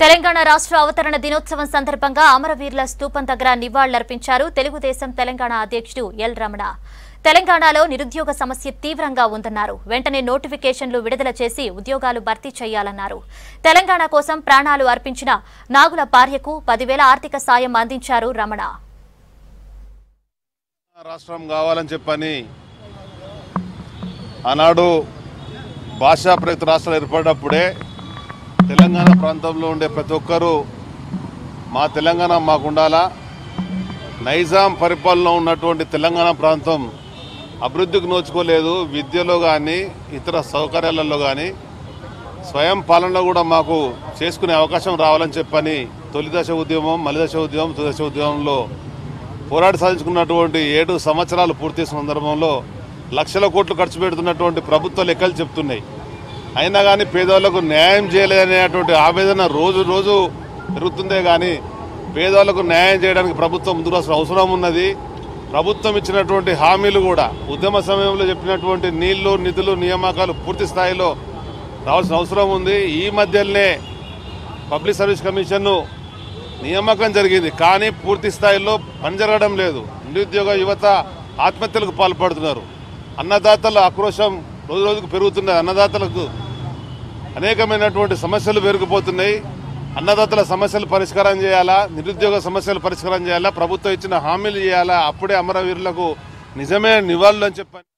తెలంగాణ రాష్ట్ర అవతరణ దినోత్సవం సందర్భంగా అమరవీరుల స్తూపం దగ్గర నివాళులర్పించారు తెలుగుదేశం తెలంగాణ అధ్యక్షుడు ఎల్ రమణ తెలంగాణలో నిరుద్యోగ సమస్య తీవ్రంగా ఉందన్నారు వెంటనే నోటిఫికేషన్లు విడుదల చేసి ఉద్యోగాలు భర్తీ చేయాలన్నారు తెలంగాణ కోసం ప్రాణాలు అర్పించిన నాగుల భార్యకు పదివేల ఆర్థిక సాయం అందించారు రమణ రాష్ట్రం కావాలని చెప్పని ఆనాడు భాషా ప్రయుక్త రాష్ట్రాలు ఏర్పడినప్పుడే తెలంగాణ ప్రాంతంలో ఉండే ప్రతి ఒక్కరూ మా తెలంగాణ మాకు ఉండాలా నైజాం పరిపాలనలో ఉన్నటువంటి తెలంగాణ ప్రాంతం అభివృద్ధికి నోచుకోలేదు విద్యలో కానీ ఇతర సౌకర్యాలలో కానీ స్వయం పాలనలో కూడా మాకు చేసుకునే అవకాశం రావాలని చెప్పని తొలి దశ ఉద్యమం మలి దశ ఉద్యమం తొలి దశ ఉద్యమంలో పోరాడి సాధించుకున్నటువంటి ఏడు సంవత్సరాలు పూర్తి సందర్భంలో లక్షల కోట్లు ఖర్చు పెడుతున్నటువంటి ప్రభుత్వ లెక్కలు చెప్తున్నాయి అయినా కానీ పేదవాళ్లకు న్యాయం చేయలేదనేటువంటి ఆవేదన రోజు రోజు పెరుగుతుందే కానీ పేదవాళ్లకు న్యాయం చేయడానికి ప్రభుత్వం ముందుకు రావాల్సిన అవసరం ఉన్నది ప్రభుత్వం ఇచ్చినటువంటి హామీలు కూడా ఉద్యమ సమయంలో చెప్పినటువంటి నీళ్లు నిధులు నియామకాలు పూర్తి స్థాయిలో రావాల్సిన అవసరం ఉంది ఈ మధ్యలోనే పబ్లిక్ సర్వీస్ కమిషన్ను నియామకం జరిగింది కానీ పూర్తి స్థాయిలో పని జరగడం లేదు నిరుద్యోగ యువత ఆత్మహత్యలకు పాల్పడుతున్నారు అన్నదాతల ఆక్రోశం రోజు రోజుకు పెరుగుతున్నది అన్నదాతలకు అనేకమైనటువంటి సమస్యలు పెరిగిపోతున్నాయి అన్నదాతల సమస్యలు పరిష్కారం చేయాలా నిరుద్యోగ సమస్యలు పరిష్కారం చేయాలా ప్రభుత్వం ఇచ్చిన హామీలు చేయాలా అప్పుడే అమరవీరులకు నిజమే నివాళులు అని చెప్పని